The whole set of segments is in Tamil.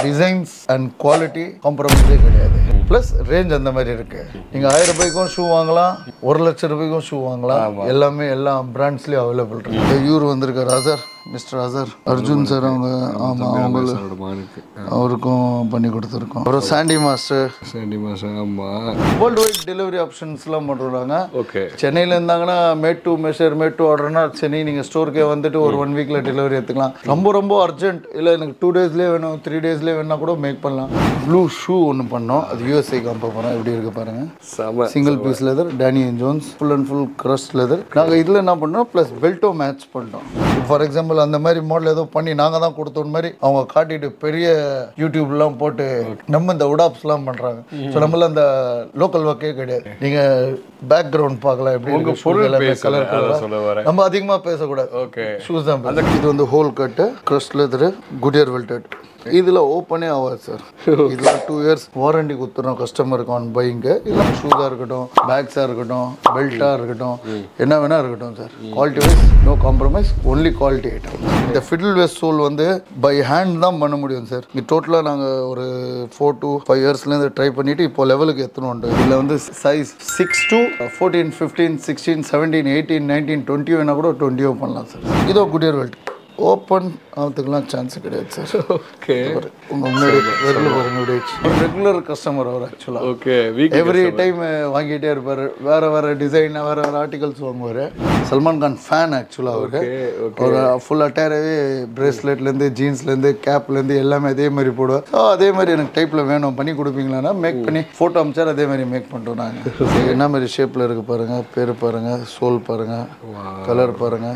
டிசைன்ஸ் அண்ட் குவாலிட்டி காம்ப்ரமைஸே கிடையாது ப்ளஸ் ரேஞ்ச் அந்த மாதிரி இருக்கு நீங்க ஆயிரம் ரூபாய்க்கும் ஷூ வாங்கலாம் ஒரு லட்சம் ரூபாய்க்கும் ஷூ வாங்கலாம் எல்லாமே எல்லா பிராண்ட்ஸ்லயும் அவைலபிள் இருக்கு இவர் வந்திருக்காரு அசர் மிஸ்டர் அசர் அர்ஜுன் சார் அவங்க ஆமா அவங்க அவரோட மகனுக்கு அவருக்கும் பண்ணி கொடுத்துருக்கோம் அப்புறம் சாண்டி மாஸ்டர் சரி மாசம் ஆமா வேர்ல்டு வைட் டெலிவரி ஆப்ஷன்ஸ்லாம் பண்ணுறாங்க ஓகே சென்னையில் இருந்தாங்கன்னா made to measure made to ஆர்டர்னா சென்னை நீங்கள் ஸ்டோருக்கே வந்துட்டு ஒரு ஒன் வீக்கில் டெலிவரி எடுத்துக்கலாம் ரொம்ப ரொம்ப அர்ஜென்ட் இல்லை எனக்கு டூ டேஸ்லேயே வேணும் த்ரீ டேஸ்லேயே வேணா கூட மேக் பண்ணலாம் ப்ளூ ஷூ ஒன்று பண்ணோம் அது யூஎஸ்ஐ காம்ப போகிறோம் எப்படி இருக்கு பாருங்க செம single piece leather Danny and Jones full and full crust leather நாங்கள் இதில் என்ன பண்ணோம் ப்ளஸ் பெல்ட்டோ மேட்ச் பண்ணிட்டோம் ஃபார் எக்ஸாம்பிள் அந்த மாதிரி மாடல் ஏதோ பண்ணி நாங்கள் தான் கொடுத்தோம் மாதிரி அவங்க காட்டிட்டு பெரிய யூடியூப்லாம் போட்டு நம்ம இந்த உடாப்ஸ்லாம் பண்ணுறாங்க ஸோ நம்மள அந்த லோக்கல் ஒர்க்கே கிடையாது நீங்கள் பேக்ரவுண்ட் பார்க்கலாம் எப்படி இருக்கு shoes பொருள் எல்லாமே பேசல, கலர் அதான் கலர் சொல்ல வரேன். நம்ம அதிகமாக பேசக்கூடாது ஓகே ஷூஸ் தான் பேச- இது வந்து whole cut crust leather Goodyear welted இதில் ஓப்பனே ஆகாது சார் இதில் டூ இயர்ஸ் வாரண்டி கொடுத்துறோம் கஸ்டமருக்கு ஆன் பையிங்கு இல்லை ஷூஸாக இருக்கட்டும் பேக்ஸாக இருக்கட்டும் பெல்ட்டாக இருக்கட்டும் என்ன வேணா இருக்கட்டும் sir quality wise no compromise only quality item இந்த ஃபிடில் வேஸ்ட் சோல் வந்து பை ஹேண்ட் தான் பண்ண முடியும் சார் இது டோட்டலாக நாங்கள் ஒரு ஃபோர் டு ஃபைவ் இயர்ஸ்லேருந்து ட்ரை பண்ணிவிட்டு இப்போ லெவலுக்கு எத்தணும் உண்டு இதில் வந்து size six to fourteen fifteen sixteen seventeen eighteen nineteen twenty வேணா கூட டுவெண்ட்டியோ பண்ணலாம் சார் இதோ குடியர் வெல்ட் ஓப்பன் ஆகிறதுக்குலாம் சான்ஸ் கிடையாது சார் ஓகே உங்கள் முன்னாடி வெறும் பாருங்க இப்படி ஒரு ரெகுலர் கஸ்டமர் அவர் ஆக்சுவலாக ஓகே வீக் எவ்ரி டைம் வாங்கிட்டே இருப்பார் வேற வேற டிசைன் வேற வேற ஆர்டிகல்ஸ் வாங்குவார் சல்மான் கான் ஃபேன் ஆக்சுவலாக அவருக்கு ஓகே ஒரு ஃபுல் அட்டேராகவே பிரேஸ்லெட்லேருந்து ஜீன்ஸ்லேருந்து கேப்லேருந்து எல்லாமே அதே மாதிரி போடுவார் ஸோ அதே மாதிரி எனக்கு டைப்பில் வேணும் பண்ணி கொடுப்பீங்களான்னா மேக் பண்ணி ஃபோட்டோ அமிச்சார் அதே மாதிரி மேக் பண்ணிட்டோம் நாங்கள் என்ன மாதிரி ஷேப்பில் இருக்கு பாருங்க பேர் பாருங்க சோல் பாருங்க கலர் பாருங்க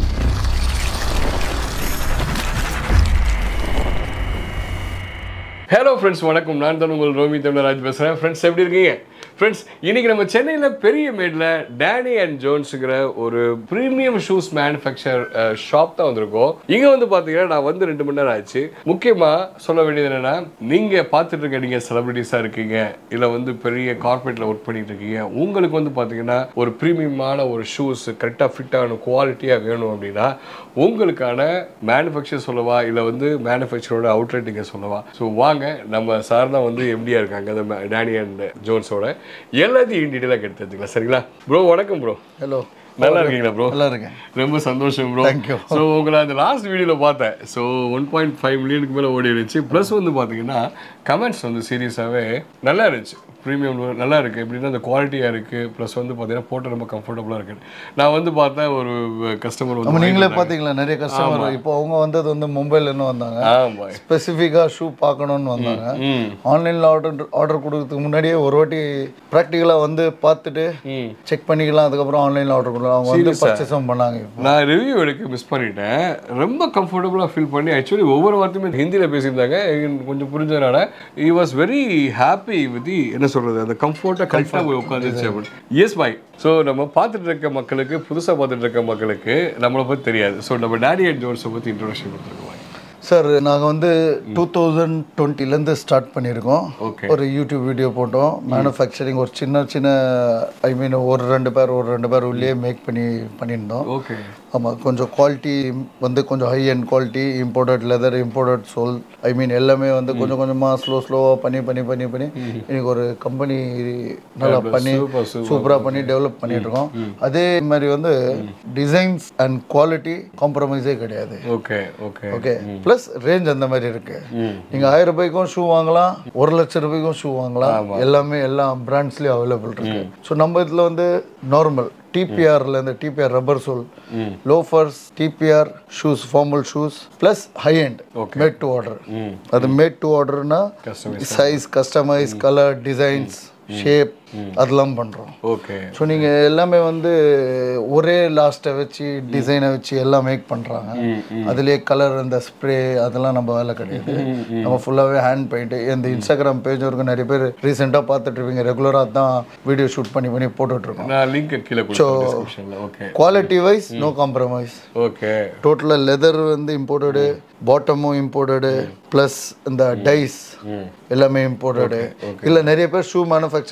ஹலோ ஃப்ரெண்ட்ஸ் வணக்கம் நான் தான் உங்கள் ரோமி தமிழராஜ் பேசுகிறேன் ஃப்ரெண்ட்ஸ் எப்படி இருக்கீங்க ஃப்ரெண்ட்ஸ் இன்னைக்கு நம்ம சென்னையில் பெரிய மேடில் டேனி அண்ட் ஜோன்ஸுங்கிற ஒரு ப்ரீமியம் ஷூஸ் மேனுஃபேக்சர் ஷாப் தான் வந்திருக்கோம் இங்கே வந்து பார்த்தீங்கன்னா நான் வந்து ரெண்டு மணி நேரம் ஆச்சு முக்கியமாக சொல்ல வேண்டியது என்னென்னா நீங்கள் பார்த்துட்டு இருக்க நீங்கள் செலிபிரிட்டிஸாக இருக்கீங்க இல்லை வந்து பெரிய கார்பரேட்டில் ஒர்க் பண்ணிட்டு இருக்கீங்க உங்களுக்கு வந்து பார்த்தீங்கன்னா ஒரு ப்ரீமியமான ஒரு ஷூஸ் கரெக்டாக ஃபிட்டான குவாலிட்டியாக வேணும் அப்படின்னா உங்களுக்கான மேனுஃபேக்சர் சொல்லவா இல்லை வந்து மேனுஃபேக்சரோட அவுட்லெட் இங்கே சொல்லவா ஸோ வாங்க நம்ம சார் தான் வந்து எப்படியா இருக்காங்க அந்த ம- டேனி அண்ட் ஜோன்ஸோட எல்லாத்தையும் டீட்டெயிலாக எடுத்து எடுத்துக்கலாம் சரிங்களா ப்ரோ வணக்கம் ப்ரோ ஹலோ நல்லா இருக்கீங்களா ப்ரோ நல்லா இருக்கேன் ரொம்ப சந்தோஷம் ப்ரோ Thank you. ஸோ உங்களை அந்த லாஸ்ட் வீடியோவில் பார்த்தேன் ஸோ ஒன் பாயிண்ட் ஃபைவ் மில்லியனுக்கு மேலே ஓடி இருந்துச்சு ப்ளஸ் வந்து பார்த்தீங்கன்னா கமெண்ட்ஸ் வந்து சீரியஸாகவே நல்லா இருந்துச்சு ப்ரீமியம் நல்லா இருக்குது எப்படின்னா அந்த குவாலிட்டியாக இருக்குது ப்ளஸ் வந்து பார்த்தீங்கன்னா போட்டு ரொம்ப கம்ஃபர்டபுளாக இருக்குது நான் வந்து பார்த்தேன் ஒரு கஸ்டமர் நம்ம வந்து நீங்களே பார்த்தீங்களா நிறைய கஸ்டமர் இப்போ அவங்க வந்தது வந்து மும்பைல இருந்து வந்தாங்க ஆமாம் ஸ்பெசிஃபிக்காக ஷூ பார்க்கணும்னு வந்தாங்க ம் ஆன்லைனில் ஆர்டர் ஆர்டர் கொடுக்கறதுக்கு முன்னாடியே ஒரு வாட்டி ப்ராக்டிக்கலாக வந்து பார்த்துட்டு ம் செக் பண்ணிக்கலாம் அதுக்கப்புறம் ஆன்லைனில் ஆர்டர் கொடுக்கலாம் அவங்க வந்து பர்ச்சேஸும் பண்ணாங்க இப்போ நான் ரிவ்யூ எடுக்க மிஸ் பண்ணிட்டேன் ரொம்ப கம்ஃபர்டபுளாக ஃபீல் பண்ணி ஆக்சுவலி ஒவ்வொரு வார்த்தையுமே ஹிந்தியில் பேசியிருந்தாங்க எனக்கு கொஞ்சம் புரிஞ்சதுனால he was very happy with என்ன சொல்கிறது அந்த கம்ஃபர்ட்டாக கரெக்டாக போய் உட்காந்துச்சு அப்படின்னு எஸ் பாய் ஸோ நம்ம பார்த்துட்டு இருக்க மக்களுக்கு புதுசாக பார்த்துட்டு இருக்க மக்களுக்கு நம்மளை பற்றி தெரியாது ஸோ நம்ம டேடி அண்ட் ஜோன்ஸை பற்றி இன்ட்ரோடக்ஷன் கொடுத்துருக்கோம் சார் நாங்கள் வந்து டூ தௌசண்ட் டுவெண்ட்டிலேருந்து ஸ்டார்ட் பண்ணியிருக்கோம் Okay. ஒரு யூடியூப் வீடியோ போட்டோம் மேனுஃபேக்சரிங் ஒரு சின்ன சின்ன ஐ மீன் ஒரு ரெண்டு பேர் ஒரு ரெண்டு பேர் உள்ளே மேக் பண்ணி பண்ணியிருந்தோம் ஓகே ஆமாம் கொஞ்சம் குவாலிட்டி வந்து கொஞ்சம் high and quality imported leather imported sole I mean எல்லாமே வந்து கொஞ்சம் கொஞ்சமாக ஸ்லோ ஸ்லோவாக பண்ணி பண்ணி பண்ணி பண்ணி இன்னைக்கு ஒரு கம்பெனி நல்லா பண்ணி super, super. சூப்பராக பண்ணி டெவலப் பண்ணிட்டு இருக்கோம் அதே மாதிரி வந்து டிசைன்ஸ் அண்ட் குவாலிட்டி காம்ப்ரமைஸே கிடையாது okay okay okay plus range அந்த மாதிரி இருக்கு ம் நீங்கள் ஆயிரம் ரூபாய்க்கும் ஷூ வாங்கலாம் ஒரு லட்சம் ரூபாய்க்கும் ஷூ வாங்கலாம் எல்லாமே எல்லா பிராண்ட்ஸ்லேயும் அவைலபிள் இருக்கு ஸோ நம்ம இதில் வந்து நார்மல் டிபிஆர்ல இருந்து TPR rubber sole loafers TPR shoes formal shoes plus high and made to order ம் அது மேட் டு ஆர்டர்னா Customize. Size customize colour designs shape அதெல்லாம் பண்ணுறோம் ஓகே ஸோ நீங்கள் எல்லாமே வந்து ஒரே லாஸ்ட்டை வச்சு டிசைனை வச்சு எல்லாம் மேக் பண்ணுறாங்க அதுலேயே கலர் இந்த ஸ்ப்ரே அதெல்லாம் நம்ம வேலை கிடையாது நம்ம ஃபுல்லாகவே ஹேண்ட் பெயிண்ட் இந்த இன்ஸ்டாகிராம் பேஜ் வரைக்கும் நிறைய பேர் ரீசெண்டாக பார்த்துட்டு இருப்பீங்க ரெகுலராக தான் வீடியோ ஷூட் பண்ணி பண்ணி போட்டுட்ருக்கோம் நான் லிங்க் கீழே கொடுத்தேன் டிஸ்கிரிப்ஷனில் okay quality wise no compromise okay டோட்டலாக லெதர் வந்து இம்போர்ட்டடு பாட்டமும் இம்போர்ட்டடு ப்ளஸ் இந்த டைஸ் ம் எல்லாமே இம்போர்ட்டடு இல்லை நிறைய பேர் ஷூ மேனுஃபேக்சரரும்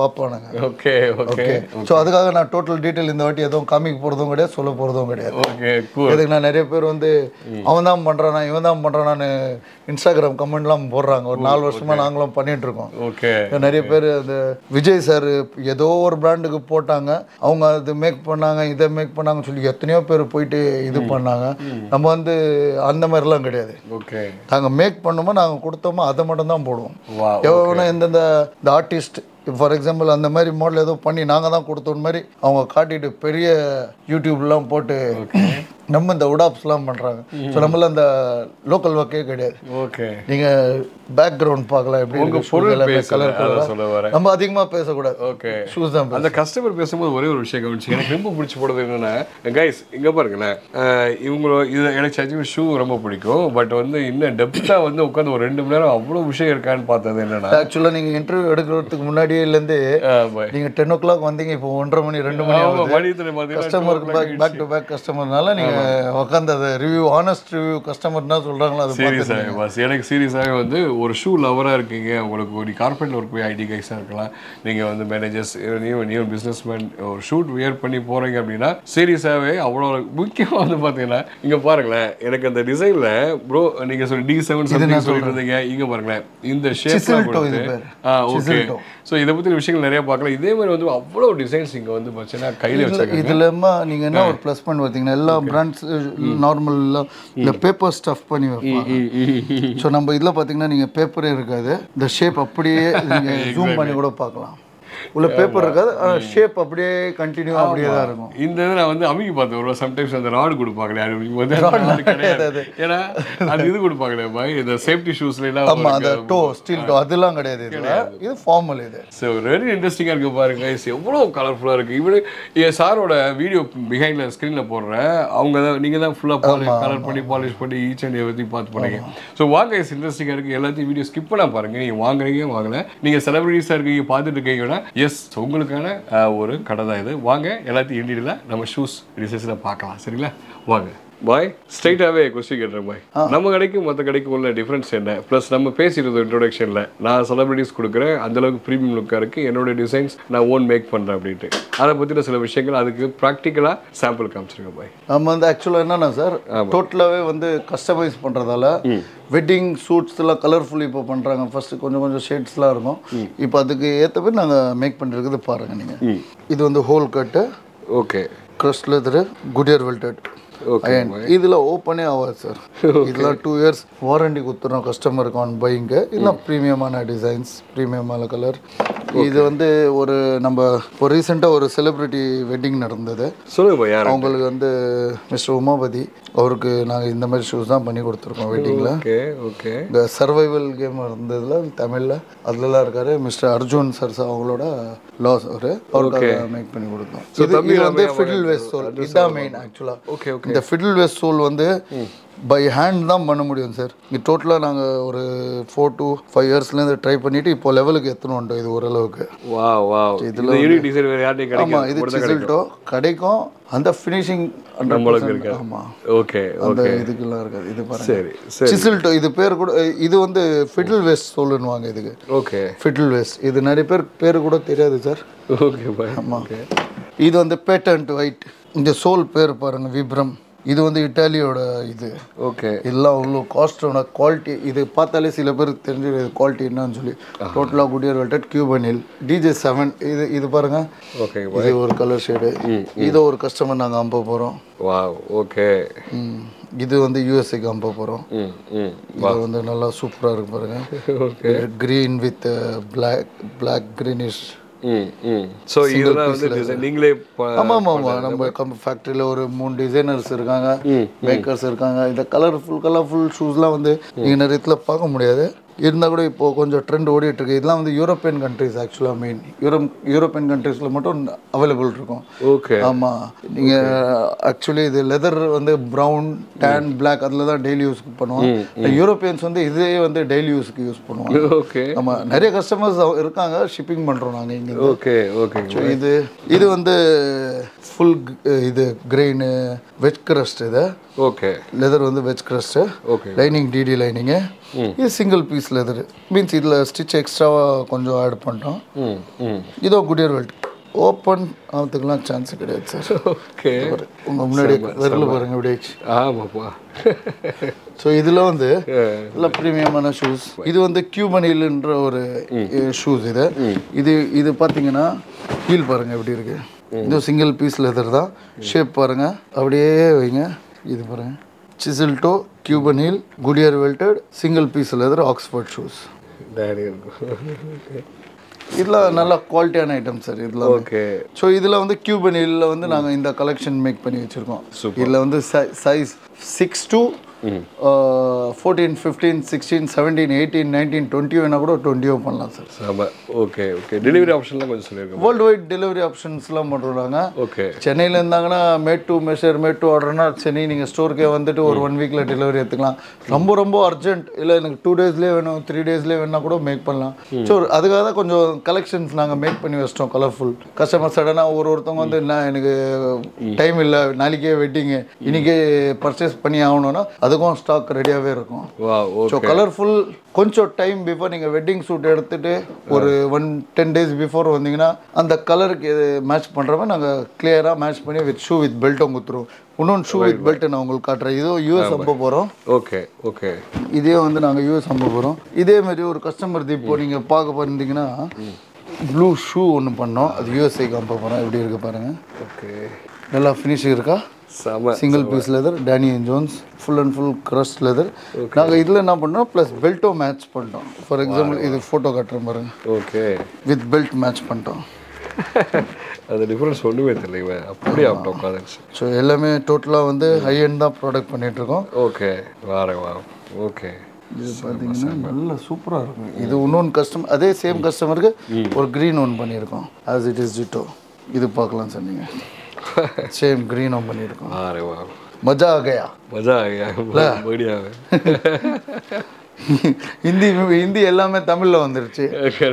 பார்ப்பானுங்க ஓகே ஓகே ஸோ அதுக்காக நான் டோட்டல் டீட்டெயில் இந்த வாட்டி எதுவும் காமிக்க போகிறதும் கிடையாது சொல்ல போகிறதும் கிடையாது ஓகே கூல் இதுக்கு நான் நிறைய பேர் வந்து அவன் தான் பண்ணுறானா இவன் தான் பண்ணுறானான்னு இன்ஸ்டாகிராம் கமெண்ட்லாம் போடுறாங்க ஒரு நாலு வருஷமாக நாங்களும் பண்ணிட்டு இருக்கோம் ஓகே நிறைய பேர் அந்த விஜய் சார் ஏதோ ஒரு பிராண்டுக்கு போட்டாங்க அவங்க அது மேக் பண்ணாங்க இதை மேக் பண்ணாங்கன்னு சொல்லி எத்தனையோ பேர் போயிட்டு இது பண்ணாங்க நம்ம வந்து அந்த மாதிரிலாம் கிடையாது ஓகே நாங்கள் மேக் பண்ணோமோ நாங்கள் கொடுத்தோமோ அதை மட்டும் தான் போடுவோம் வா எவ்வளோ எந்தெந்த இந்த ஆர்டிஸ்ட் ஃபார் எக்ஸாம்பிள் அந்த மாதிரி மாடல் ஏதோ பண்ணி நாங்கள் தான் கொடுத்தோம் மாதிரி அவங்க காட்டிட்டு பெரிய யூடியூப்லாம் போட்டு நம்ம இந்த உடாப்ஸ்லாம் பண்ணுறாங்க ஸோ நம்மள அந்த லோக்கல் ஒர்க்கே கிடையாது ஓகே நீங்கள் பேக்ரவுண்ட் பார்க்கலாம் எப்படி உங்க இருக்கு, பொருள் எல்லாமே பேசல colour colour அதான் ஆ. சொல்ல வரேன் நம்ம அதிகமாக பேசக்கூடாது ஓகே ஷூஸ் தான் பேசணும். அந்த கஸ்டமர் பேசும்போது ஒரே ஒரு விஷயம் கவனிச்சு எனக்கு ரொம்ப பிடிச்சி போடுறது என்னன்னா கைஸ் இங்க பாருங்களேன் அஹ் இவங்களோ இது எனக்கு சச்சின் ஷூ ரொம்ப பிடிக்கும் பட் வந்து இன்னும் டெப்தா வந்து உட்காந்து ஒரு ரெண்டு மணி நேரம் அவ்வளோ விஷயம் இருக்கான்னு பார்த்தது என்னன்னா ஆக்சுவலாக நீங்கள் இன்டர்வியூ எடுக்கிறதுக்கு முன்னாடியிலேருந்து அஹ் bye. நீங்கள் டென் ஓ கிளாக் வந்தீங்க இப்போ ஒன்றரை மணி ரெண்டு மணி ஆமா, ஆகுது மணி இத்தனை பார்த்தீங்கன்னா கஸ்டமருக்கு பேக் பேக் டு பேக் கஸ்டமர்னால நீங்கள் உட்காந்து அதை ரிவ்யூ ஆனஸ்ட் ரிவ்யூ கஸ்டமர் என்ன சொல்கிறாங்களோ அது பார்த்து சீரியஸாக பாஸ் எனக்கு சீரியஸாகவே வந்து ஒரு ஷூ லவராக இருக்கீங்க உங்களுக்கு ஒரு கார்பரேட் ஒர்க் போய் ஐடி கைஸாக இருக்கலாம் நீங்கள் வந்து managers new new businessman ஒரு ஷூட் வியர் பண்ணி போகிறீங்க அப்படின்னா சீரியஸாகவே அவ்வளோ முக்கியமாக வந்து பார்த்தீங்கன்னா இங்கே பாருங்களேன் எனக்கு அந்த டிசைனில் ப்ரோ நீங்கள் சொல்லி டி செவன் சம்திங் சொல்லிட்டு இருந்தீங்க இங்கே பாருங்களேன் இந்த ஷேப்லாம் Chisel toe இது கொடுத்து பேர். ஆ ஓகே Chisel toe. ஸோ இதை பற்றி விஷயங்கள் நிறைய பார்க்கலாம் இதே மாதிரி வந்து அவ்வளோ டிசைன்ஸ் இங்கே வந்து பார்த்தீங்கன்னா கையில் வச்சிருக்காங்க இதுலமா நீங்க என்ன ஒரு ப்ளஸ் பாயிண்ட் பார்த்தீங்கன்னா எல்லா பிராண்ட்ஸ் நார்மல் இந்த பேப்பர் ஸ்டஃப் பண்ணி வைப்பாங்க ஸோ நம்ம இதில் பார்த்தீங்கன்னா நீங்கள் பேப்பரே இருக்காது இந்த ஷேப் அப்படியே நீங்கள் ஜூம் பண்ணி கூட பார்க்கலாம் உள்ள பேப்பர் இருக்காது ஆனால் ஷேப் அப்படியே கண்டினியூ அப்படியே தான் இருக்கும் இந்த இதை நான் வந்து அமுக்கி பார்த்தேன் ஒரு சம்டைம்ஸ் அந்த ராடு கொடுப்பாங்களே அது வந்து ராடு கிடையாது ஏன்னா அது இது கொடுப்பாங்களே பாய் இந்த சேஃப்டி ஷூஸ்ல எல்லாம் ஆமா அந்த டோ ஸ்டீல் டோ அதெல்லாம் கிடையாது இதில் இது ஃபார்மல் இது ஸோ வெரி இன்ட்ரெஸ்டிங்காக இருக்கு பாருங்க இது எவ்வளோ கலர்ஃபுல்லாக இருக்கு இவரு என் சாரோட வீடியோ பிஹைண்ட்ல ஸ்க்ரீனில் போடுறேன் அவங்க தான் நீங்கள் தான் ஃபுல்லாக பாலிஷ் கலர் பண்ணி பாலிஷ் பண்ணி ஈச் அண்ட் எவ்ரி பார்த்து பண்ணீங்க ஸோ வாங்க இஸ் இன்ட்ரெஸ்டிங்காக இருக்கு எல்லாத்தையும் வீடியோ ஸ்கிப் பண்ண பாருங்க நீங்கள் வாங்குறீங்க வாங்கல நீங்கள் செலிபிரிட்டிஸாக இருக்கீங்க பார்த்துட்டு இருக்கீங்கன்னா எஸ் உங்களுக்கான அஹ், ஒரு கடை தான் இது வாங்க எல்லாத்தையும் இண்டியில் நம்ம ஷூஸ் டிசைன்ஸில் பார்க்கலாம் சரிங்களா வாங்க பாய் ஸ்ட்ரைட்டாகவே கொஸ்டின் கேட்டுறேன் பாய் நம்ம கடைக்கும் மற்ற கடைக்கும் உள்ள டிஃப்ரென்ஸ் என்ன ப்ளஸ் நம்ம பேசிடுறது இன்ட்ரோடக்ஷனில் நான் செலிபிரிட்டிஸ் கொடுக்குறேன் அந்த அளவுக்கு ப்ரீமியம் லுக்காக இருக்குது என்னோட டிசைன்ஸ் நான் ஓன் மேக் பண்ணுறேன் அப்படின்ட்டு அதை பற்றின சில விஷயங்கள் அதுக்கு ப்ராக்டிக்கலாக சாம்பிள் காமிச்சிருக்கேன் பாய் நம்ம வந்து ஆக்சுவலாக என்னன்னா சார் டோட்டலாகவே வந்து கஸ்டமைஸ் பண்ணுறதால வெட்டிங் சூட்ஸ்லாம் கலர்ஃபுல் இப்போ பண்ணுறாங்க ஃபர்ஸ்ட் கொஞ்சம் கொஞ்சம் ஷேட்ஸ்லாம் இருக்கும் இப்போ அதுக்கு ஏற்ற மாதிரி நாங்கள் மேக் பண்ணிருக்கிறது பாருங்கள் நீங்கள் இது வந்து whole cut okay crust leather Goodyear welted Okay, இதில் ஓப்பனே ஆகாது சார் இதெல்லாம் டூ இயர்ஸ் வாரண்டி கொடுத்துறோம் கஸ்டமருக்கு ஆன் பையிங்கு இதெல்லாம் ப்ரீமியமான டிசைன்ஸ் ப்ரீமியமான கலர் இது வந்து ஒரு நம்ம ஒரு ரீசெண்டாக ஒரு செலிப்ரிட்டி வெட்டிங் நடந்தது சொல்லுங்க பாய் யார் அவங்களுக்கு வந்து மிஸ்டர் உமாபதி அவருக்கு நாங்கள் இந்த மாதிரி ஷூஸ் தான் பண்ணி கொடுத்துருக்கோம் வெட்டிங்கில் ஓகே ஓகே இந்த சர்வைவல் கேம் இருந்ததுல தமிழில் அதுலலாம் இருக்காரு மிஸ்டர் அர்ஜுன் சர் அவங்களோட லாஸ் அவர் அவருக்காக மேக் பண்ணி கொடுத்தோம் இது இது வந்து ஃபிடில் வேஸ்ட் சோல் இதுதான் மெயின் ஆக்சுவலாக ஓகே ஓகே இந்த ஃபிடில் வேஸ்ட் சோல் வந்து பை ஹேண்ட் தான் பண்ண முடியும் சார் இங்கே டோட்டலாக நாங்கள் ஒரு ஃபோர் டு ஃபைவ் இயர்ஸ்லேருந்து ட்ரை பண்ணிட்டு இப்போ லெவலுக்கு எத்தணும் வந்துட்டோம் இது ஓரளவுக்கு வா வா இதுல யூனிக் டிசைன் வேறு யார்ட்டையும் ஆமாம் இது கிடைக்கும் சிசில்ட்டோ கிடைக்கும் அந்த ஃபினிஷிங் நம்மளுக்கு இருக்காது. ஆமாம் ஓகே அந்த இதுக்கெல்லாம் இருக்காது இது பாருங்க சரி சரி சிசில்ட்டோ இது பேர் கூட இது வந்து ஃபிடில் வேஸ்ட் சொல்லுவாங்க இதுக்கு ஓகே ஃபிடில் வேஸ்ட் இது நிறைய பேர் பேர் கூட தெரியாது சார் ஓகே பாய் ஆமாம் இது வந்து பேட்டன்ட் ஒயிட் இந்த சோல் பேர் பாருங்க விப்ரம் இது வந்து இட்டாலியோட இது ஓகே எல்லாம் அவ்வளோ காஸ்டோட குவாலிட்டி இது பார்த்தாலே சில பேருக்கு தெரிஞ்சிடும் குவாலிட்டி என்னன்னு சொல்லி டோட்டலாக குடியர் வெல்டட் கியூபனில் டிஜே செவன் இது இது பாருங்க ஓகே இது ஒரு கலர் ஷேடு இதை ஒரு கஸ்டமர் நாங்கள் அனுப்ப போகிறோம் வா ஓகே இது வந்து யூஎஸ்ஏக்கு அனுப்ப போகிறோம் ம் ம் இது வந்து நல்லா சூப்பராக இருக்கு பாருங்க okay green with black black greenish ம் ம் ஸோ இதெல்லாம் வந்து design நீங்களே ப- ஆமாம் ஆமாம் ஆமாம் நம்ம கம் ஃபேக்ட்ரியில் ஒரு மூணு டிசைனர்ஸ் இருக்காங்க மேக்கர்ஸ் இருக்காங்க இந்த கலர்ஃபுல் கலர்ஃபுல் ஷூஸ்லாம் வந்து நீங்கள் நிறைய இடத்துல பார்க்க முடியாது இருந்தால் கூட இப்போ கொஞ்சம் ட்ரெண்ட் ஓடிட்டு இருக்கு இதெல்லாம் வந்து யூரோப்பியன் கண்ட்ரிஸ் ஆக்சுவலாக மெயின் யூரோப் யூரோப்பியன் கண்ட்ரீஸில் மட்டும் அவைலபிள் இருக்கும் ஓகே ஆமாம் நீங்கள் ஆக்சுவலி இது லெதர் வந்து ப்ரௌன் டேன் பிளாக் அதில் தான் டெய்லி யூஸ் பண்ணுவோம் யூரோப்பியன்ஸ் வந்து இதே வந்து டெய்லி யூஸ்க்கு யூஸ் பண்ணுவாங்க ஓகே ஆமாம் நிறைய கஸ்டமர்ஸ் இருக்காங்க ஷிப்பிங் பண்ணுறோம் நாங்கள் இங்கே ஓகே ஓகே ஸோ இது இது வந்து ஃபுல் இது கிரெயின் வெஜ் கிரஸ்ட் இது ஓகே லெதர் வந்து வெஜ் கிரஸ்ட்டு ஓகே லைனிங் டிடி லைனிங்கு இது சிங்கிள் பீஸ் லெதர் மீன்ஸ் இதில் ஸ்டிச் எக்ஸ்ட்ராவாக கொஞ்சம் ஆட் பண்ணிட்டோம் ம் ம் இதோ குடியர் வெல்ட் ஓப்பன் ஆகிறதுக்குலாம் சான்ஸ் கிடையாது சார் ஓகே உங்கள் முன்னாடி விரல பாருங்க இப்படி ஆமாப்பா ஸோ இதில் வந்து நல்ல ப்ரீமியமான ஷூஸ் இது வந்து கியூபனில்ன்ற ஒரு ஷூஸ் இது இது இது பார்த்தீங்கன்னா ஹீல் பாருங்க எப்படி இருக்கு இது சிங்கிள் பீஸ் லெதர் தான் ஷேப் பாருங்க அப்படியே வைங்க இது பாருங்க chisel toe Cuban heel Goodyear welted single piece leather Oxford shoes டேடி இருக்கும் இதெல்லாம் நல்ல குவாலிட்டியான ஐட்டம் சார் இதில் ஓகே ஸோ இதில் வந்து கியூபன் ஹில்லில் வந்து நாங்கள் இந்த கலெக்ஷன் மேக் பண்ணி வச்சுருக்கோம் இதில் வந்து size six to fourteen fifteen sixteen seventeen eighteen nineteen twenty வேணால் கூட டுவெண்ட்டியோ பண்ணலாம் சார் ஆமாம் ஓகே ஓகே டெலிவரி ஆப்ஷன்லாம் கொஞ்சம் சொல்லியிருக்கோம் வேர்ல்டு வைட் டெலிவரி ஆப்ஷன்ஸ்லாம் பண்ணுறாங்க ஓகே சென்னையில் இருந்தாங்கன்னா made to measure made to ஆர்டர்னா சென்னை நீங்கள் ஸ்டோருக்கே வந்துட்டு ஒரு ஒன் வீக்கில் டெலிவரி எடுத்துக்கலாம் ரொம்ப ரொம்ப அர்ஜென்ட் இல்லை எனக்கு டூ டேஸ்லேயே வேணும் த்ரீ டேஸ்லேயே வேணா கூட மேக் பண்ணலாம் ஸோ அதுக்காக தான் கொஞ்சம் கலெக்ஷன்ஸ் நாங்கள் மேக் பண்ணி வச்சிட்டோம் கலர்ஃபுல் கஸ்டமர் சடனாக ஒரு ஒருத்தவங்க வந்து என்ன எனக்கு டைம் இல்லை நாளைக்கே வெட்டிங்கு இன்னைக்கே பர்ச்சேஸ் பண்ணி ஆகணும்னா அதுக்கும் ஸ்டாக் ரெடியாகவே இருக்கும் வா ஸோ ஓகே கலர்ஃபுல் கொஞ்சம் டைம் பிஃபோர் நீங்கள் வெட்டிங் ஷூட் எடுத்துட்டு ஒரு ஒன் டென் டேஸ் பிஃபோர் வந்தீங்கன்னா அந்த கலருக்கு மேட்ச் பண்ணுறவங்க நாங்கள் கிளியராக மேட்ச் பண்ணி வித் ஷூ வித் பெல்ட்டும் கொடுத்துருவோம் இன்னொன்று ஷூ வித் பெல்ட் நான் உங்களுக்கு காட்டுறேன் இதுவும் யூஎஸ் அம்ப போகிறோம் ஓகே ஓகே இதே வந்து நாங்கள் யூஎஸ் அம்ப போகிறோம் இதே மாதிரி ஒரு கஸ்டமர் இப்போ நீங்கள் பார்க்க போயிருந்தீங்கன்னா ப்ளூ ஷூ ஒன்று பண்ணோம் அது யூஎஸ்ஐக்கு அம்ப போகிறோம் எப்படி இருக்கு பாருங்கள் ஓகே நல்லா ஃபினிஷிங் இருக்கா செம single piece leather Danny and Jones full and full crust leather நாங்கள் இதில் என்ன பண்ணோம் ப்ளஸ் பெல்ட்டும் மேட்ச் பண்ணிட்டோம் ஃபார் எக்ஸாம்பிள் இது ஃபோட்டோ காட்டுறேன் பாருங்க ஓகே வித் பெல்ட் மேட்ச் பண்ணிட்டோம் அந்த டிஃப்ரென்ஸ் ஒன்றுமே தெரியல இவன் அப்படியே ஆப்ட உட்காந்துச்சு ஸோ எல்லாமே டோட்டலாக வந்து ஹை எண்ட் தான் ப்ராடக்ட் பண்ணிட்டு இருக்கோம் ஓகே வாரேன் வாரம் ஓகே இது பார்த்தீங்கன்னா நல்ல சூப்பராக இருக்கும் இது இன்னொன்று கஸ்டமர் அதே சேம் கஸ்டமருக்கு ஒரு க்ரீன் ஒன் பண்ணியிருக்கோம் ஆஸ் இட் இஸ் ஜிட்டோ இது பார்க்கலாம் சார் நீங்கள் சேம் க்ரீன் ஒன் பண்ணியிருக்கோம் வாரேன் வாரம் மஜா ஆகையா மஜா ஆகியா மடியாவே ஹிந்தி ஹிந்தி எல்லாமே தமிழில் வந்துருச்சு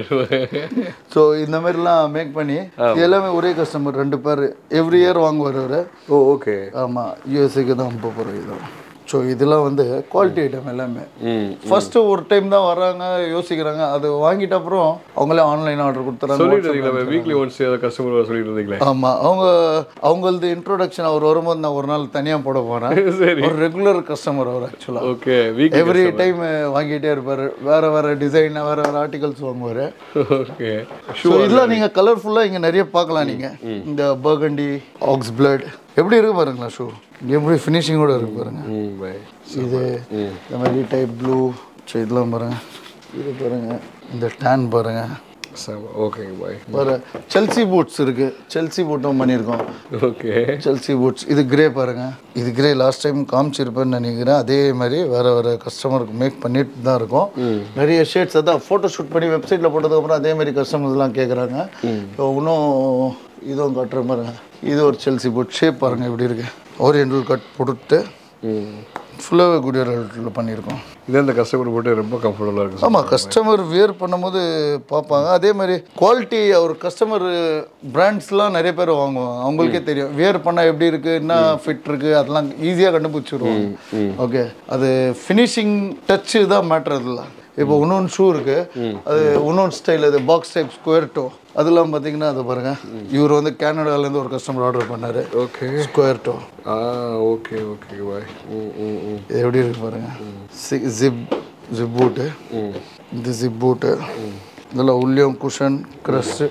ஸோ இந்த மாதிரிலாம் மேக் பண்ணி இது எல்லாமே ஒரே கஸ்டமர் ரெண்டு பேர் எவ்ரி இயர் வாங்குவார் அவர் ஓ ஓகே ஆமாம் யூஎஸ்ஏக்கு தான் அனுப்ப போகிறோம் இது ஸோ இதெல்லாம் வந்து குவாலிட்டி ஐட்டம் எல்லாமே ம் ஃபர்ஸ்ட்டு ஒரு டைம் தான் வராங்க யோசிக்கிறாங்க அது வாங்கிட்ட அப்புறம் அவங்களே ஆன்லைன் ஆர்டர் கொடுத்துறாங்க சொல்லிட்டு இருந்தீங்களா வீக்லி ஒன்ஸ் கஸ்டமர் சொல்லிட்டு இருந்தீங்களே ஆமாம் அவங்க அவங்களது இன்ட்ரோடக்ஷன் அவர் வரும்போது நான் ஒரு நாள் தனியாக போட போகிறேன் சரி ஒரு ரெகுலர் கஸ்டமர் அவர் ஆக்சுவலாக ஓகே வீக் எவ்ரி டைம் வாங்கிட்டே இருப்பார் வேற வேற டிசைன் வேற வேற ஆர்டிகல்ஸ் வாங்குவார் ஓகே ஸோ இதெல்லாம் நீங்கள் கலர்ஃபுல்லாக இங்கே நிறைய பார்க்கலாம் நீங்கள் இந்த பர்கண்டி ஆக்ஸ் பிளட் எப்படி இருக்கு பாருங்களா ஷூ எப்படி ஃபினிஷிங்கோட இருக்கு பாருங்க ம் பை இது இந்த மாதிரி டைப் ப்ளூ ஸோ இதெல்லாம் பாருங்க இது பாருங்க இந்த டேன் பாருங்க சம ஓகேங்க பாய் வேற செல்சி பூட்ஸ் இருக்கு செல்சி பூட்டும் பண்ணியிருக்கோம் ஓகே செல்சி பூட்ஸ் இது கிரே பாருங்க இது கிரே லாஸ்ட் டைம் காமிச்சிருப்பேன்னு நினைக்கிறேன் அதே மாதிரி வேற வேற கஸ்டமருக்கு மேக் பண்ணிட்டு தான் இருக்கோம் நிறைய ஷேட்ஸ் அதான் ஃபோட்டோ ஷூட் பண்ணி வெப்சைட்டில் போட்டதுக்கப்புறம் அதே மாதிரி கஸ்டமர்ஸ்லாம் கேட்குறாங்க ஸோ இன்னும் இதுவும் கட்டுற பாருங்க இது ஒரு செல்சி பூட் ஷேப் பாருங்க இப்படி இருக்கு ஓரியண்டல் கட் போட்டுட்டு ம் ஃபுல்லாகவே குடியரில் பண்ணியிருக்கோம் இது அந்த கஸ்டமர் போட்டு ரொம்ப கம்ஃபர்டபுளாக இருக்கும் ஆமாம் கஸ்டமர் வியர் பண்ணும்போது பார்ப்பாங்க அதே மாதிரி குவாலிட்டி ஒரு கஸ்டமர் பிராண்ட்ஸ்லாம் நிறைய பேர் வாங்குவாங்க அவங்களுக்கே தெரியும் வியர் பண்ணால் எப்படி இருக்குது என்ன ஃபிட் இருக்குது அதெல்லாம் ஈஸியாக கண்டுபிடிச்சிருவாங்க ஓகே அது ஃபினிஷிங் டச்சு தான் மேட்ரு அதில் இப்போ இன்னொன்று ஷூ இருக்கு அது இன்னொன்று ஸ்டைல் அது பாக்ஸ் டைப் ஸ்கொயர் டோ அதெல்லாம் பார்த்தீங்கன்னா அது பாருங்க இவர் வந்து கனடாலேருந்து ஒரு கஸ்டமர் ஆர்டர் பண்ணாரு ஓகே ஸ்கொயர் டோ ஆ ஓகே ஓகே பாய் ம் ம் ம் இது எப்படி இருக்கு பாருங்க ஜிப் ஜிப் பூட்டு ம் இது ஜிப் பூட்டு இதில் உள்ளியம் குஷன் க்ரஸ்ட்டு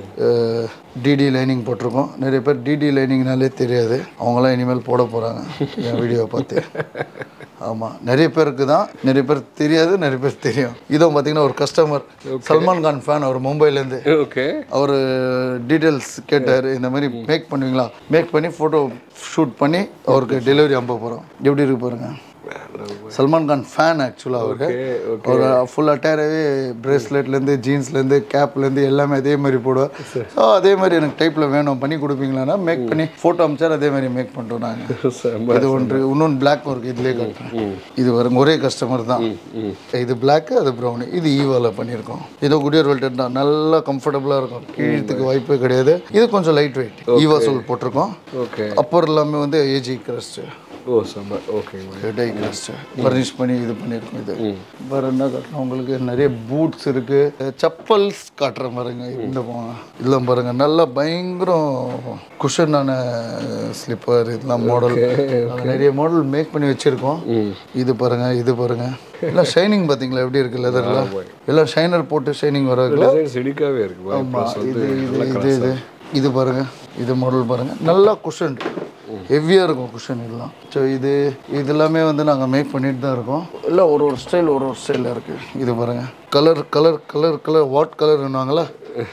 டிடி லைனிங் போட்டிருக்கோம் நிறைய பேர் டிடி லைனிங்னாலே தெரியாது அவங்களாம் இனிமேல் போட போகிறாங்க என் வீடியோ பார்த்து ஆமாம் நிறைய பேருக்கு தான் நிறைய பேர் தெரியாது நிறைய பேர் தெரியும் இதுவும் பார்த்தீங்கன்னா ஒரு கஸ்டமர் சல்மான் கான் ஃபேன் அவர் மும்பைலேருந்து ஓகே அவர் டீட்டெயில்ஸ் கேட்டார் இந்த மாதிரி மேக் பண்ணுவீங்களா மேக் பண்ணி ஃபோட்டோ ஷூட் பண்ணி அவருக்கு டெலிவரி அனுப்ப போகிறோம் எப்படி இருக்கு பாருங்க சல்மான் கான் ஃபேன் ஆக்சுவலாக அவருக்கு ஓகே ஒரு ஃபுல் அட்டேராகவே பிரேஸ்லெட்லேருந்து ஜீன்ஸ்லேருந்து கேப்லேருந்து எல்லாமே அதே மாதிரி போடுவேன் ஸோ அதே மாதிரி எனக்கு டைப்பில் வேணும் பண்ணி கொடுப்பீங்களான்னா மேக் பண்ணி ஃபோட்டோ அமிச்சார் அதே மாதிரி மேக் பண்ணிட்டோம் நாங்கள் செம்ம இது ஒன்று இன்னொன்று பிளாக் ஒர்க் இதுலேயே காட்டுறேன் இது வருங்க ஒரே கஸ்டமர் தான் இது பிளாக் அது ப்ரௌனு இது ஈவால பண்ணியிருக்கோம் இது குடியர் வெல்டட் தான் நல்லா கம்ஃபர்டபுளாக இருக்கும் கீழத்துக்கு வாய்ப்பே கிடையாது இது கொஞ்சம் லைட் வெயிட் ஈவா சொல் போட்டிருக்கோம் ஓகே அப்பர் எல்லாமே வந்து ஏஜி கிரஸ்ட் ஓ சம்மர் ஓகேங்க டை கிரஸ்ட் வர்னிஷ் பண்ணி இது பண்ணியிருக்கோம் இது வேறு என்ன காட்டுறோம் உங்களுக்கு நிறைய பூட்ஸ் இருக்கு செப்பல்ஸ் காட்டுறேன் பாருங்க இந்த பா- இதெல்லாம் பாருங்க நல்லா பயங்கரம் குஷனான ஸ்லிப்பர் இதெல்லாம் மாடல் நிறைய மாடல் மேக் பண்ணி வச்சிருக்கோம் இது பாருங்க இது பாருங்க எல்லாம் ஷைனிங் பார்த்தீங்களா எப்படி இருக்கு லெதர்ல எல்லாம் ஷைனர் போட்டு ஷைனிங் வராதுல டிசைன் செடிக்காவே இருக்கு பாய். Plus வந்து இது இது இது இது இது பாருங்க இது மாடல் பாருங்க நல்லா குஷன் ஹெவியாக இருக்கும் குஷன் இதெல்லாம் ஸோ இது இது எல்லாமே வந்து நாங்கள் மேக் பண்ணிட்டு தான் இருக்கோம் எல்லாம் ஒரு ஒரு ஸ்டைல் ஒரு ஒரு ஸ்டைலில் இருக்குது இது பாருங்க colour colour colour colour what கலர்னுவாங்களா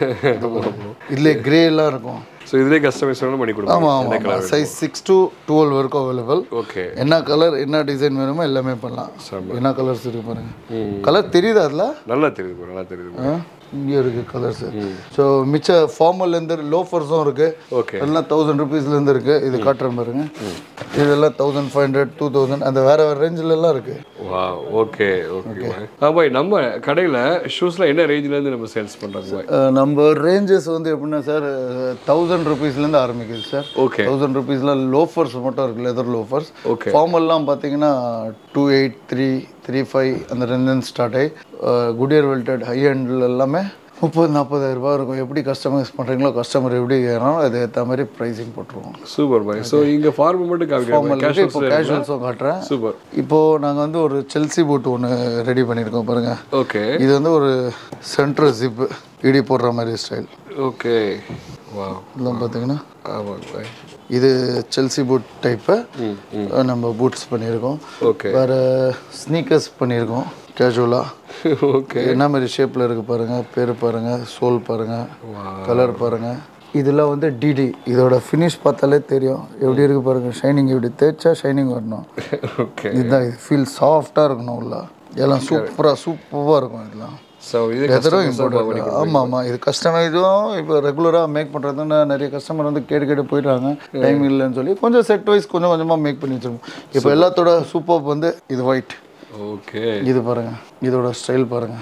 இதுலேயே கிரே எல்லாம் இருக்கும் ஸோ இதுலேயே கஸ்டமைஸ் வேணும் பண்ணி கொடுப்போம் ஆமாம் ஆமாம் ஆமாம் சைஸ் சிக்ஸ் to டுவெல் வரைக்கும் அவைலபிள் ஓகே என்ன கலர் என்ன டிசைன் வேணுமோ எல்லாமே பண்ணலாம் என்ன கலர்ஸ் இருக்கு பாருங்க கலர் தெரியுதா அதில் நல்லா தெரியுது bro, நல்லா தெரியுது bro. இங்கே இருக்குது கலர்ஸ் ஸோ மிச்ச ஃபார்மல்லேருந்து லோஃபர்ஸும் இருக்குது ஓகே எல்லாம் தௌசண்ட் ருபீஸ்லேருந்து இருக்குது இது காட்டுறேன் பாருங்க இதெல்லாம் thousand five hundred two thousand அந்த வேறு வேறு ரேஞ்சிலலாம் இருக்குது வா ஓகே ஓகே ஆ பாய் நம்ம கடையில் ஷூஸ்லாம் என்ன ரேஞ்சில இருந்து நம்ம சேல்ஸ் பண்றோம் பாய் நம்ம ரேஞ்சஸ் வந்து எப்படின்னா சார் தௌசண்ட் ருபீஸ்லேருந்து ஆரம்பிக்குது சார் ஓகே தௌசண்ட் ருபீஸில் லோஃபர்ஸ் மட்டும் இருக்குது லெதர் லோஃபர்ஸ் ஓகே ஃபார்மல்லாம் பார்த்தீங்கன்னா two eight three three five அந்த ரெண்டு ஸ்டார்ட் ஆகி குடியர் வெல்டட் ஹை ஹேண்டில் எல்லாமே முப்பது நாற்பதாயிரம் ரூபாய் இருக்கும் எப்படி கஸ்டமைஸ் பண்ணுறீங்களோ கஸ்டமர் எப்படி வேணாலும் அது ஏற்ற மாதிரி ப்ரைஸிங் போட்டுருவோம் சூப்பர் பாய் ஸோ இங்க ஃபார்ம் மட்டும் காமிக்கிறோம் இப்போ கேஷுவல்ஸும் காட்டுறேன் சூப்பர் இப்போது நாங்கள் வந்து ஒரு செல்சி பூட் ஒன்று ரெடி பண்ணியிருக்கோம் பாருங்கள் ஓகே இது வந்து ஒரு சென்ட்ரல் ஜிப்பு இடி போடுற மாதிரி ஸ்டைல் ஓகே வா இதெல்லாம் பார்த்தீங்கன்னா ஆமாம் பாய் இது செல்சி பூட் டைப்பை நம்ம பூட்ஸ் பண்ணியிருக்கோம் ஓகே வேறு ஸ்னீக்கர்ஸ் பண்ணியிருக்கோம் கேஷுவலாக ஓகே என்ன மாதிரி ஷேப்பில் இருக்குது பாருங்கள் பேர் பாருங்கள் சோல் பாருங்கள் கலர் பாருங்கள் இதெல்லாம் வந்து டிடி இதோட ஃபினிஷ் பார்த்தாலே தெரியும் எப்படி இருக்குது பாருங்கள் ஷைனிங் இப்படி தேய்ச்சா ஷைனிங் வரணும் ஓகே இதுதான் இது ஃபீல் சாஃப்டாக இருக்கணும் உள்ள எல்லாம் சூப்பராக சூப்பராக இருக்கும் இதெல்லாம் ஸோ இது லெதரும் இம்பார்ட்டன்ட் ஆமாம் ஆமாம் இது கஸ்டமைஸும் இப்போ ரெகுலராக மேக் பண்ணுறதுன்னு நிறைய கஸ்டமர் வந்து கேட்டு கேட்டு போயிடுறாங்க டைம் இல்லைன்னு சொல்லி கொஞ்சம் செட் வைஸ் கொஞ்சம் கொஞ்சமாக மேக் பண்ணி வச்சிருக்கோம் இப்போ எல்லாத்தோட சூப்பர் வந்து இது ஒயிட் ஓகே இது பாருங்க இதோட ஸ்டைல் பாருங்க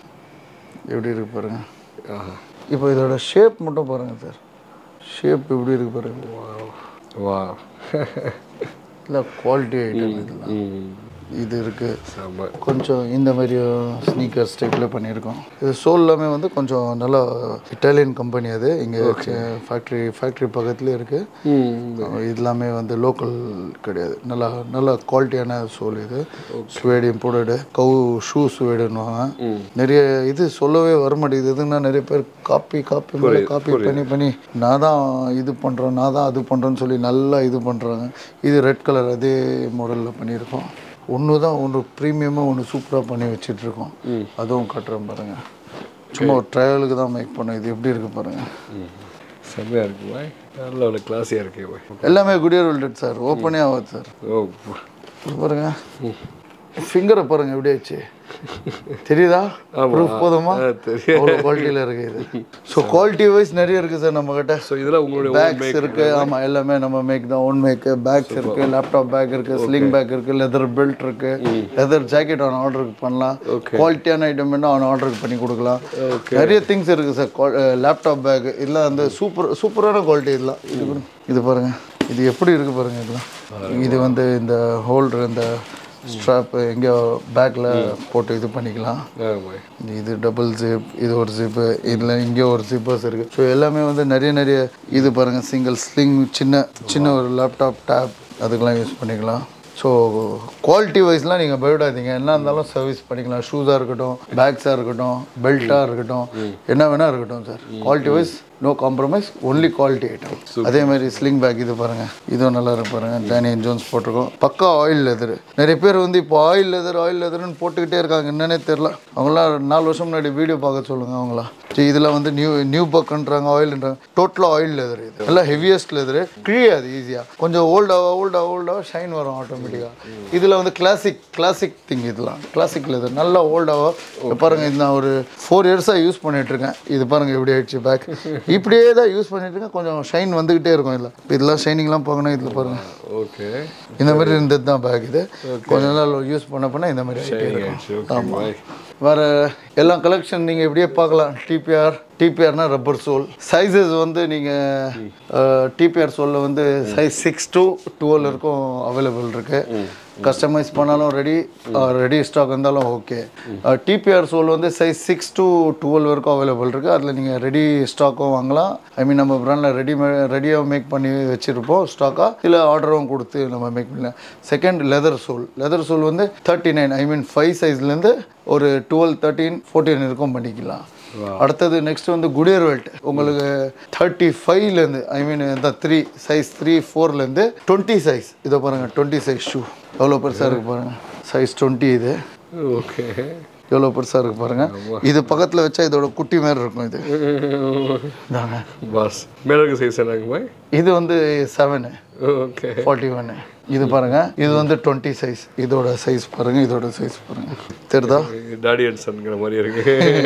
எப்படி இருக்கு பாருங்க ஆஹா இப்போ இதோட ஷேப் மட்டும் பாருங்க சார் ஷேப் எப்படி இருக்கு பாருங்க வா இல்லை குவாலிட்டி ஐட்டம் இதெல்லாம் ம் இது இருக்கு செம்ம கொஞ்சம் இந்த மாதிரி ஸ்னீக்கர்ஸ் டைப்பில் பண்ணியிருக்கோம் இது சோல் எல்லாமே வந்து கொஞ்சம் நல்லா இட்டாலியன் கம்பெனி அது இங்கே ஃபேக்ட்ரி ஃபேக்ட்ரி பக்கத்துலேயே இருக்குது ம் இது எல்லாமே வந்து லோக்கல் கிடையாது நல்லா நல்ல குவாலிட்டியான சோல் இது ஸ்வேடு இம்போர்ட்டடு கவு ஷூ ஸ்வேடுன்னுவாங்க நிறைய இது சொல்லவே வர மாட்டேங்குது எதுன்னா நிறைய பேர் காப்பி காப்பி மேலே காப்பி பண்ணி பண்ணி நான் தான் இது பண்ணுறேன் நான் தான் அது பண்ணுறேன்னு சொல்லி நல்லா இது பண்ணுறாங்க இது ரெட் கலர் அதே மாடலில் பண்ணியிருக்கோம் ஒன்று தான் ஒன்று ப்ரீமியமாக ஒன்று சூப்பராக பண்ணி வச்சிட்ருக்கோம் அதுவும் கட்டுறேன் பாருங்கள் சும்மா ஒரு ட்ரையலுக்கு தான் மேக் பண்ணோம் இது எப்படி இருக்குது பாருங்கள் செம்மையாக இருக்கு பாய் நல்ல ஒரு கிளாஸியாக இருக்கு பாய் எல்லாமே குடியர் வெல்டட் சார் ஓப்பனே ஆகாது சார் ஓ இது பாருங்க ஃபிங்கரை பாருங்க எப்படி ஆச்சு தெரியுதா ப்ரூஃப் போதுமா ஆ, தெரியும் அவ்வளோ குவாலிட்டியில் இருக்கு இது ஸோ குவாலிட்டி வைஸ் நிறைய இருக்கு சார் நம்ம கிட்ட ஸோ இதெல்லாம் உங்களுடைய பேக்ஸ் இருக்கு ஆமா எல்லாமே நம்ம மேக் தான் ஓன் மேக் பேக்ஸ் இருக்கு லேப்டாப் பேக் இருக்கு ஸ்லிங் பேக் இருக்கு லெதர் பெல்ட் இருக்கு லெதர் ஜாக்கெட் ஆன் ஆர்டருக்கு பண்ணலாம் குவாலிட்டியான ஐட்டம் வேணா ஆன் ஆர்டருக்கு பண்ணி கொடுக்கலாம் நிறைய திங்ஸ் இருக்கு சார் லேப்டாப் பேக் இதெல்லாம் வந்து சூப்பர் சூப்பரான குவாலிட்டி இதெல்லாம் இது பாருங்க. இது பாருங்க இது எப்படி இருக்கு பாருங்க இதெல்லாம் இது வந்து இந்த ஹோல்டர் இந்த ஸ்ட்ராப் எங்கேயோ பேக்கில் போட்டு இது பண்ணிக்கலாம் ஆ பாய் இது டபுள் ஜிப் இது ஒரு ஜிப்பு இதில் இங்கே ஒரு ஜிப்பர்ஸ் இருக்குது ஸோ எல்லாமே வந்து நிறைய நிறைய இது பாருங்கள் சிங்கிள் ஸ்லிங் சின்ன சின்ன ஒரு லேப்டாப் டேப் அதுக்கெல்லாம் யூஸ் பண்ணிக்கலாம் ஸோ குவாலிட்டி வைஸ்லாம் நீங்கள் பயப்படாதீங்க என்ன இருந்தாலும் சர்வீஸ் பண்ணிக்கலாம் ஷூஸாக இருக்கட்டும் பேக்ஸாக இருக்கட்டும் பெல்ட்டாக இருக்கட்டும் என்ன வேணால் இருக்கட்டும் sir quality wise no compromise only quality item அதே மாதிரி ஸ்லிங் பேக் இது பாருங்க இதுவும் நல்லா இருக்கு பாருங்க டேனியன் ஜோன்ஸ் போட்டிருக்கோம் பக்கா ஆயில் லெதர் நிறைய பேர் வந்து இப்போ ஆயில் லெதர் ஆயில் லெதர்னு போட்டுக்கிட்டே இருக்காங்க என்னன்னே தெரில அவங்களாம் நாலு வருஷம் முன்னாடி வீடியோ பார்க்க சொல்லுங்க அவங்களா சரி இதெல்லாம் வந்து நியூ நியூ பக்குன்றாங்க ஆயில்ன்றாங்க டோட்டலாக ஆயில் லெதர் இது எல்லாம் ஹெவியஸ்ட் லெதர் கிழியாது ஈஸியாக கொஞ்சம் ஓல்டாக ஓல்டாக ஓல்டாக ஷைன் வரும் ஆட்டோமேட்டிக்காக இதில் வந்து கிளாசிக் கிளாசிக் திங் இதெல்லாம் கிளாசிக் லெதர் நல்லா ஓல்டாக பாருங்க இது நான் ஒரு ஃபோர் இயர்ஸாக யூஸ் பண்ணிட்டு இருக்கேன் இது பாருங்க எப்படி ஆயிடுச்சு பேக் இப்படியே தான் யூஸ் பண்ணிட்டு இருக்கேன் கொஞ்சம் ஷைன் வந்துக்கிட்டே இருக்கும் இதில் இதெல்லாம் ஷைனிங்லாம் போகணும் இதில் பாருங்க ஓகே இந்த மாதிரி இருந்தது தான் பேக் இது கொஞ்ச நாள் யூஸ் பண்ண பண்ண இந்த மாதிரி ஆகிட்டே இருக்கும் ஓகே பாய் வேறு எல்லா கலெக்ஷன் நீங்கள் இப்படியே பார்க்கலாம் டிபிஆர் டிபிஆர்னா ரப்பர் சோல் சைஸஸ் வந்து நீங்கள் டிபிஆர் சோலில் வந்து சைஸ் சிக்ஸ் டு டுவெல் இருக்கும் அவைலபிள் இருக்குது கஸ்டமைஸ் பண்ணாலும் ரெடி ரெடி ஸ்டாக் இருந்தாலும் ஓகே டிபிஆர் சோல் வந்து சைஸ் சிக்ஸ் டு டுவெல் வரைக்கும் அவைலபிள் இருக்குது அதில் நீங்கள் ரெடி ஸ்டாக்கும் வாங்கலாம் ஐ மீன் நம்ம ப்ராண்டில் ரெடி ரெடியாக மேக் பண்ணி வச்சுருப்போம் ஸ்டாக்காக இல்லை ஆர்டரும் கொடுத்து நம்ம மேக் பண்ணலாம் second leather sole leather sole வந்து thirty nine I mean five சைஸ்லேருந்து ஒரு டுவெல் தேர்ட்டீன் ஃபோர்டீன் இருக்கும் பண்ணிக்கலாம் அடுத்தது நெக்ஸ்ட் வந்து குடியர் வெல்ட் உங்களுக்கு தேர்ட்டி ஃபைவ்லேருந்து ஐ மீன் இந்த த்ரீ சைஸ் த்ரீ ஃபோர்லேருந்து டுவெண்ட்டி சைஸ் இதை பாருங்கள் டுவெண்ட்டி சைஸ் ஷூ எவ்வளோ பெருசாக இருக்கு பாருங்கள் சைஸ் டுவெண்ட்டி இது ஓகே எவ்வளோ பெருசாக இருக்கு பாருங்கள் இது பக்கத்தில் வச்சா இதோட குட்டி மாதிரி இருக்கும் இது இதாங்க பாஸ் மேலே இருக்க சைஸ் என்னங்க பாய் இது வந்து செவனு ஓகே ஃபார்ட்டி ஒன்று இது பாருங்க இது வந்து டுவெண்ட்டி சைஸ் இதோட சைஸ் பாருங்க இதோட சைஸ் பாருங்க தெரியுதா டாடி அண்ட் சன்கிற மாதிரி இருக்கு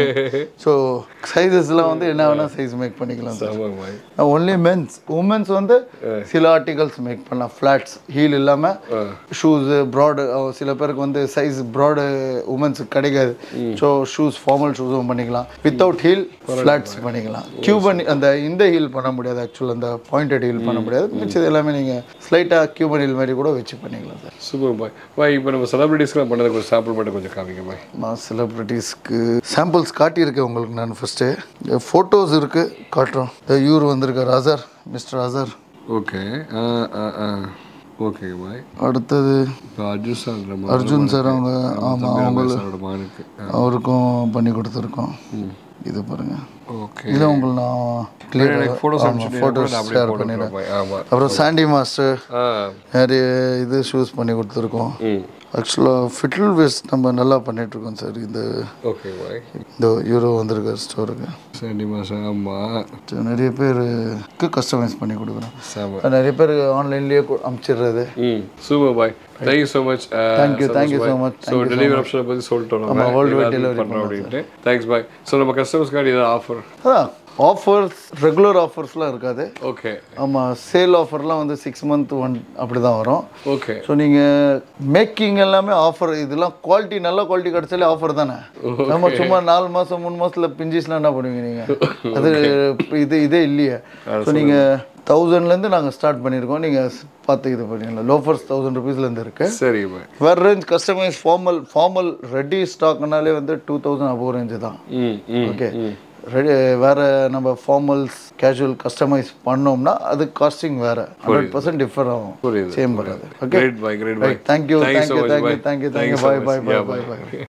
ஸோ சைஸஸ்லாம் வந்து என்ன வேணால் சைஸ் மேக் பண்ணிக்கலாம் சார் ஆமாங்க பாய் ஒன்லி மென்ஸ் உமன்ஸ் வந்து சில ஆர்டிகல்ஸ் மேக் பண்ணலாம் ஃப்ளாட்ஸ் ஹீல் இல்லாமல் ஷூஸு ப்ராடு சில பேருக்கு வந்து சைஸ் ப்ராடு உமன்ஸுக்கு கிடைக்காது ஸோ ஷூஸ் ஃபார்மல் ஷூஸும் பண்ணிக்கலாம் வித்தவுட் ஹீல் ஃப்ளாட்ஸ் பண்ணிக்கலாம் கியூபன் அந்த இந்த ஹீல் பண்ண முடியாது ஆக்சுவல் அந்த பாயிண்டட் ஹீல் பண்ண முடியாது மிச்சது எல்லாமே நீங்கள் ஸ்லைட்டாக கியூபன் ஹீல் மாதிரி கூட வச்சு பண்ணிக்கலாம் சார் சூப்பர் பாய் பாய் இப்போ நம்ம செலிபிரிட்டிஸ்க்குலாம் பண்ணது கொஞ்சம் சாம்பிள் மட்டும் கொஞ்சம் காமிங்க பாய் நான் செலிப்ரிட்டிஸ்க்கு சாம்பிள்ஸ் காட்டியிருக்கேன் உங்களுக்கு நான் ஃபஸ்ட்டு ஃபோட்டோஸ் இருக்குது காட்டுறோம் இந்த இவர் வந்திருக்கார் அசர் மிஸ்டர் அசர் ஓகே ஆ ஆ ஆ ஓகே பாய் அடுத்தது இப்போ அர்ஜுன் சார் நம்ம அர்ஜுன் சார் அவங்க ஆமாம் அவங்க சாரோட மகனுக்கு அவருக்கும் பண்ணி கொடுத்துருக்கோம் இது பாருங்க ஓகே இதில் உங்களுக்கு நான் கிளியர் ஃபோட்டோஸ் ஃபோட்டோஸ் ஷேர் பண்ணிடுறேன் அப்புறம் சாண்டி மாஸ்டர் ஆ நிறைய இது ஷூஸ் பண்ணி கொடுத்துருக்கோம் ம் ஆக்சுவலாக ஃபிட்டில் வேஸ்ட் நம்ம நல்லா பண்ணிகிட்ருக்கோம் சார் இந்த ஓகே பாய் இந்த யூரோ வந்திருக்கார் ஸ்டோருக்கு சரி மாதம் ஆமாம் நிறைய பேருக்கு கஸ்டமைஸ் பண்ணி கொடுக்குறோம் சாம நிறைய பேர் ஆன்லைன்லேயே அமுச்சிடுறது ம் சூப்பர் பாய் thank you so much Thank you, thank you so much, so delivery ஆப்ஷனை பற்றி சொல்லிட்டோம் நம்ம worldwide எல்லாத்தையும் பண்றோம் அப்படின்ட்டு தேங்க்ஸ் பாய் ஸோ நம்ம கஸ்டமர்ஸ்க்காக ஏதாவது ஆஃபர் அதான் ஆஃபர்ஸ் ரெகுலர் ஆஃபர்ஸ்லாம் இருக்காது ஓகே ஆமாம் சேல் ஆஃபர்லாம் வந்து சிக்ஸ் மந்த் ஒன் அப்படி தான் வரும் ஓகே ஸோ நீங்கள் மேக்கிங் எல்லாமே ஆஃபர் இதெல்லாம் குவாலிட்டி நல்ல குவாலிட்டி கிடைச்சாலே ஆஃபர் தானே நம்ம சும்மா நாலு மாதம் மூணு மாதத்தில் பிஞ்சிஸ்லாம் என்ன பண்ணுவீங்க நீங்கள் அது இது இதே இல்லையே ஸோ நீங்கள் தௌசண்ட்லேருந்து நாங்கள் ஸ்டார்ட் பண்ணியிருக்கோம் நீங்கள் பார்த்து இது பண்ணிக்கலாம் லோஃபர்ஸ் தௌசண்ட் ருபீஸ்லேருந்து இருக்கு சரி பாய் வேறு range customize formal formal ready ஸ்டாக்னாலே வந்து டூ தௌசண்ட் அபோவ் ரேஞ்சு தான் ம் ம் ஓகே ரெடி வேறு நம்ம ஃபார்மல்ஸ் கேஷுவல் கஸ்டமைஸ் பண்ணோம்னா அது காஸ்டிங் வேறு ஹண்ட்ரட் பர்சன்ட் டிஃபர் ஆகும் புரியுது சேம் வராது ஓகே கிரேட் பாய் கிரேட் பாய் thank you Thank you so thank you much, thank you bye. Thank you Thank thank you you so bye much. Bye Yeah, bye bye. Bye